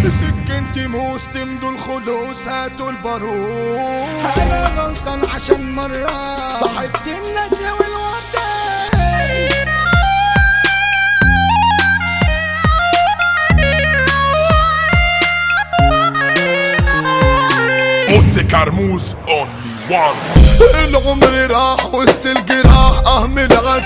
سكنتي موس تمدوا الخلوص هاتوا البارود انا غلطان عشان مرة صاحبت النجلة والوردة Monte Carmouze only one العمر راح وسط الجراح اهم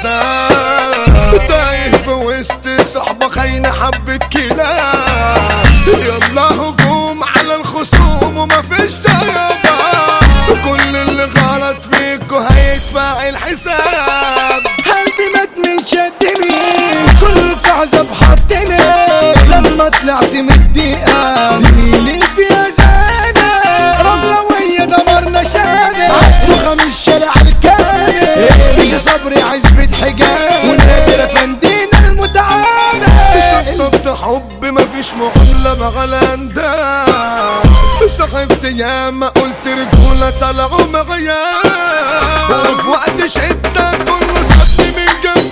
الغزال تايه في وسط صحبة خاينة حبة كلاب يلا هجوم على الخصوم وما فيش تيابة كل اللي غلط فيكوا هيدفع الحساب قلبي مات من شدني كل في عذاب حطني لما طلعت من الدقيقة زميلي في أذانة رملة وهي دمرنا شانة عدوا خمس شارع الكامل مش صبري عزبة حجاب ونادر فندينا المتعانة شطبت حب مفيش معاملة مغلندة صاحبت ياما قلت رجولة طلعوا مغياب وفي وقت شدة كله صدني من جنب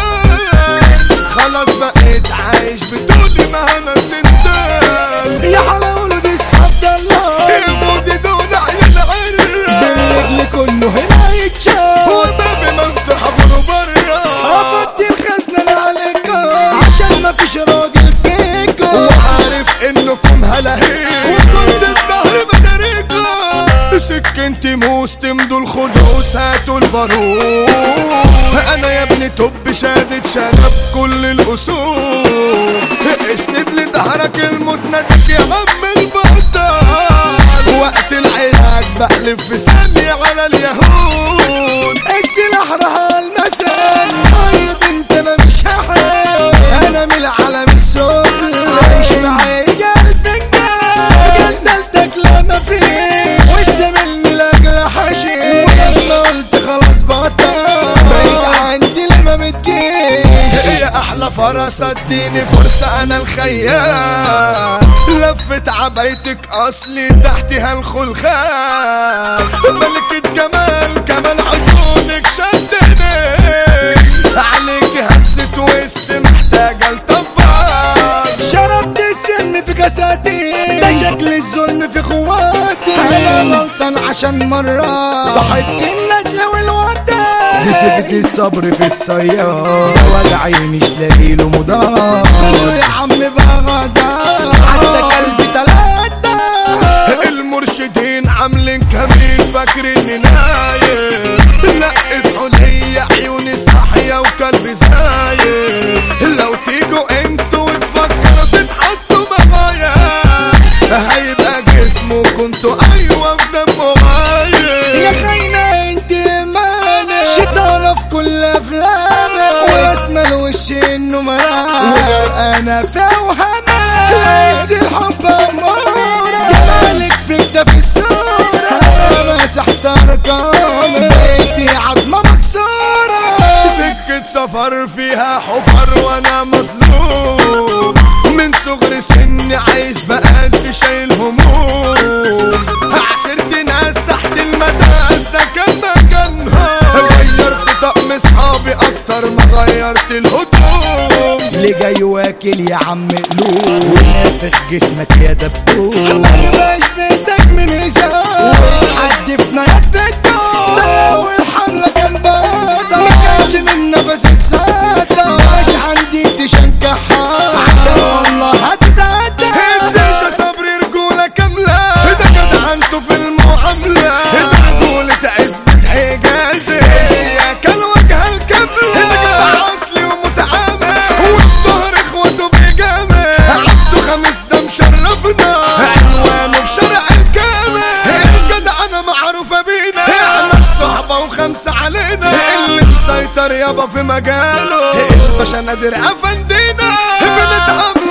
الكام خلاص بقيت عايش بدون ما انا سندال يا حلاوة دي سحب الله يموت دول عيال عرة بالرجل كله هنا يتشاف وبابي مفتوح ابو برا افضي الخزنة انا عليكم عشان ما فيش راجل فيكم وعارف انكم هلاهيل وكنت الظهر بدريكم سكنتي موس تمدوا الخدوس هاتوا البارود انا يا ابني طب شادد شنب كل الاصول اسند لظهرك الموت نادك يا عم البطل وقت العلاج بقلب في ثانية على اليهود السلاح راح المسان طيب انت انا مش هحاول انا من العالم السفلي عايش معايا الفنجان جدلتك لا ما فيش وتزاملني لاجل حشيش ولما قلت خلاص بطل بعيد عندي لما بتجيش يا احلى فرس اديني فرصة انا الخيال لفت عبايتك اصلي تحتها الخلخال ملكة جمال كمان عيونك شدني عليك هست وسط محتاجة لطبال شربت السم في كاساتي ده شكل الظلم في خواتي انا غلطان عشان مرة صاحبت النجلة والودة كسبت الصبر في السيارة وجعي مش لاقي له مضاد يا عم بقى غدا حتى قلبي تلاتة المرشدين عاملين كمين فاكريني نايم نقص عليا عيوني صاحية وقلبي زايد لو تيجوا انتوا وتفكروا تتحطوا معايا هيبقى جسمه كنتوا ايوه في دمه يا غايب خاينة انت مالك شيطانة في كل افلامك واسمى الوش انه مراك انا فوهمك ليس الحب امورك جمالك فيك ده في الصورة انا مسحت ارقامك بقيتي عظمة مكسورة سكة سفر فيها حفر وانا مظلوم من صغر سني عايش بقاس شايل هموم عشرت ناس تحت المدرسة ده كان مكانهم غيرت طقم صحابي اكتر ما غيرت الهدوم اللي جاي واكل يا عم قلوب ونافخ جسمك يا دبدوب ملباش بيتك من هزار حدفنا يا الدكتور اول حملة كان بطل ما كانش من نفسك ساطة مش عندي تشنكحها عشان والله هتتعدى هديش صبري رجولة كاملة ده جدع انتوا في المعاملة ده رجولة عزبة حجازي الشياكة الوجه الكاملة ده جدع اصلي ومتعامل والظهر اخواته بيجامل عبده خمس ده مشرفنا عنوانه في شارع الكامل الجدع انا معروفة بينا احنا الصحبة وخمسة علينا اللي مسيطر يابا في مجاله الباشا نادر افندينا بنتعامل